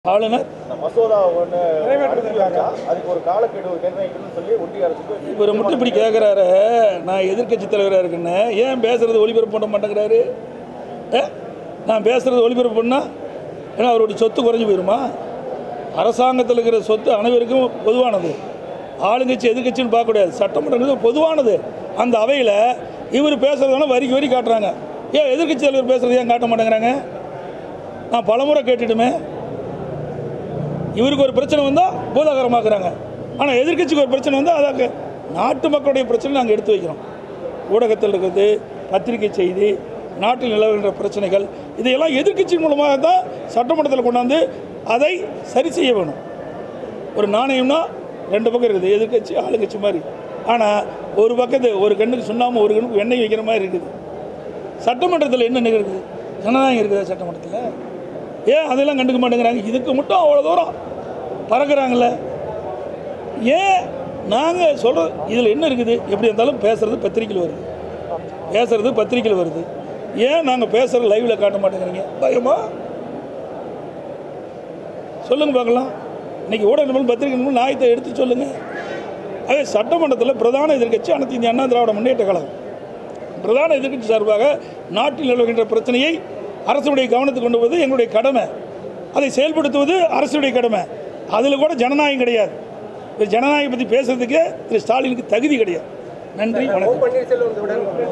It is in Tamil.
ஆளுநர் இந்த மசோதா ஒன்று அனுப்பி வச்சா அதுக்கு ஒரு காலக்கெடு நிர்ணயிக்கணும்னு சொல்லி ஒன்றிய அரசுக்கு இவர் மட்டும் இப்படி கேட்குறாரு நான் எதிர்க்கட்சி தலைவராக இருக்குன்னு ஏன் பேசுறது ஒளிபரப்பு பண்ண மாட்டேங்கிறாரு ஏ? நான் பேசுறது ஒளிபரப்பு பண்ணால் ஏன்னா அவருடைய சொத்து குறைஞ்சி போயிருமா அரசாங்கத்தில் இருக்கிற சொத்து அனைவருக்கும் பொதுவானது ஆளுங்கட்சி எதிர்க்கட்சின்னு பார்க்கக்கூடாது சட்டமன்றம் பொதுவானது அந்த அவையில் இவர் பேசுறதுனால வரிக்கு வரி காட்டுறாங்க ஏன் எதிர்க்கட்சி தலைவர் பேசுறது ஏன் காட்ட மாட்டேங்கிறாங்க நான் பலமுறை கேட்டுட்டுமே இவருக்கு ஒரு பிரச்சனை வந்தால் பூதாகரமாக்குறாங்க ஆனால் எதிர்க்கட்சிக்கு ஒரு பிரச்சனை வந்தால் அதாங்க நாட்டு மக்களுடைய பிரச்சனை நாங்கள் எடுத்து வைக்கிறோம் ஊடகத்தில் இருக்கிறது பத்திரிகை செய்தி நாட்டில் நிலவுகின்ற பிரச்சனைகள் இதையெல்லாம் எதிர்க்கட்சி மூலமாக தான் சட்டமன்றத்தில் கொண்டாந்து அதை சரி செய்ய வேணும் ஒரு நாணயம்னா ரெண்டு பக்கம் இருக்குது எதிர்க்கட்சி ஆளுங்கட்சி மாதிரி ஆனால் ஒரு பக்கத்து ஒரு கண்ணுக்கு சுண்ணாமல் ஒரு கண்ணுக்கு எண்ணெய் வைக்கிற மாதிரி இருக்குது சட்டமன்றத்தில் என்ன நிகழ்க்குது ஜனநாயகம் இருக்குதா சட்டமன்றத்தில் ஏன் அதெல்லாம் கண்டுக்க மாட்டேங்கிறாங்க இதுக்கு மட்டும் அவ்வளோ தூரம் பறக்குறாங்கல்ல ஏன் நாங்கள் சொல்கிற இதில் என்ன இருக்குது எப்படி இருந்தாலும் பேசுகிறது பத்திரிக்கையில் வருது பேசுறது பத்திரிக்கையில் வருது ஏன் நாங்கள் பேசுகிற லைவில் காட்ட மாட்டேங்கிறீங்க பயமா சொல்லுங்க பார்க்கலாம் இன்னைக்கு ஊடக நிபுணர் பத்திரிகை நிபுணர் நாயத்தை எடுத்து சொல்லுங்க அதே சட்டமன்றத்தில் பிரதான எதிர்க்கட்சி அனைத்து இந்திய அண்ணா திராவிட முன்னேற்ற கழகம் பிரதான எதிர்க்கட்சி சார்பாக நாட்டில் நிலவுகின்ற பிரச்சனையை அரசுடைய கவனத்துக்கு கொண்டு வருவது எங்களுடைய கடமை அதை செயல்படுத்துவது அரசுடைய கடமை அதில் கூட ஜனநாயகம் கிடையாது இந்த ஜனநாயகம் பற்றி பேசுறதுக்கு திரு ஸ்டாலினுக்கு தகுதி கிடையாது நன்றி வணக்கம் பன்னீர்செல்வம்